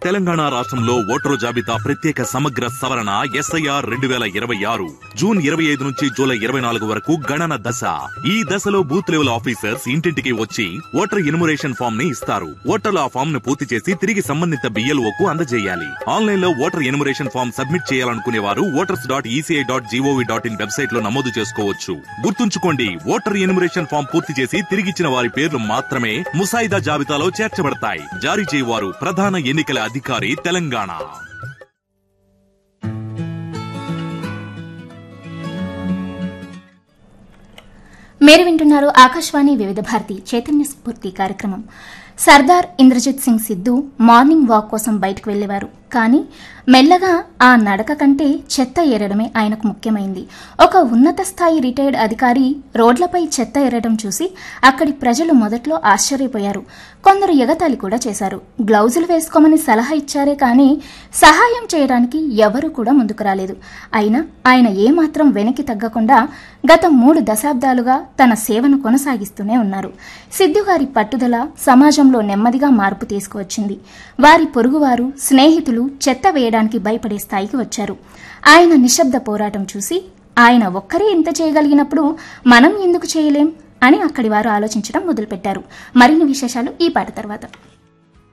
తెలంగాణ రాష్ట్రంలో ఓటరు జాబితా ప్రత్యేక సమగ్ర సవరణ ఎస్ఐఆర్ రెండు వేల ఇరవై ఆరు జూన్ ఇరవై ఐదు నుంచి జూలై ఇరవై నాలుగు వరకు గణన దశ ఈ దశలో బూత్ లెవెల్ ఆఫీసర్స్ ఇంటింటికి వచ్చి ఓటర్ ఇనుమరేషన్ ఫామ్ ని ఇస్తారు ఓటర్లు ఆ ఫామ్ ను పూర్తి చేసి తిరిగి సంబంధిత బిఎల్ఓ కు అందజేయాలి ఆన్లైన్ లో ఓటర్ ఎనుమరేషన్ ఫామ్ సబ్మిట్ చేయాలనుకునే వారు voters dot ECI dot G O V dot in website లో నమోదు చేసుకోవచ్చు గుర్తుంచుకోండి ఓటర్ ఎనుమరేషన్ ఫామ్ పూర్తి చేసి తిరిగిచ్చిన వారి పేర్లు మాత్రమే ముసాయిదా జాబితాలో చేర్చబడతాయి జారీ చేయవారు ప్రధాన ఎన్నికల అధికారి తెలంగాణ మీరు వింటున్నారు ఆకాశవాణి వివిధ భారతి చైతన్య స్ఫూర్తి కార్యక్రమం సర్దార్ ఇంద్రజిత్ సింగ్ సిద్ధు మార్నింగ్ వాక్ కోసం బయటకు వెళ్లేవారు కానీ మెల్లగా ఆ నడక కంటే చెత్త ఏరడమే ఆయనకు ముఖ్యమైంది ఒక ఉన్నత స్థాయి రిటైర్డ్ అధికారి రోడ్లపై చెత్త ఏరడం చూసి అక్కడి ప్రజలు మొదట్లో ఆశ్చర్యపోయారు కొందరు ఎగతాళి కూడా చేశారు గ్లౌజులు వేసుకోమని సలహా ఇచ్చారే కానీ సహాయం చేయడానికి ఎవరూ కూడా ముందుకు రాలేదు అయినా ఆయన ఏమాత్రం వెనక్కి తగ్గకుండా గత మూడు దశాబ్దాలుగా తన సేవను కొనసాగిస్తూనే ఉన్నారు సిద్ధు గారి పట్టుదల సమాజంలో నెమ్మదిగా మార్పు తీసుకువచ్చింది వారి పొరుగువారు స్నేహితులు చెత్త వేయడానికి భయపడే స్థాయికి వచ్చారు ఆయన నిశ్శబ్ద పోరాటం చూసి ఆయన ఒక్కరే ఇంత చేయగలిగినప్పుడు మనం ఎందుకు చేయలేం అని అక్కడి వారు ఆలోచించడం మొదలుపెట్టారు మరిన్ని విశేషాలు ఈ పాట తర్వాత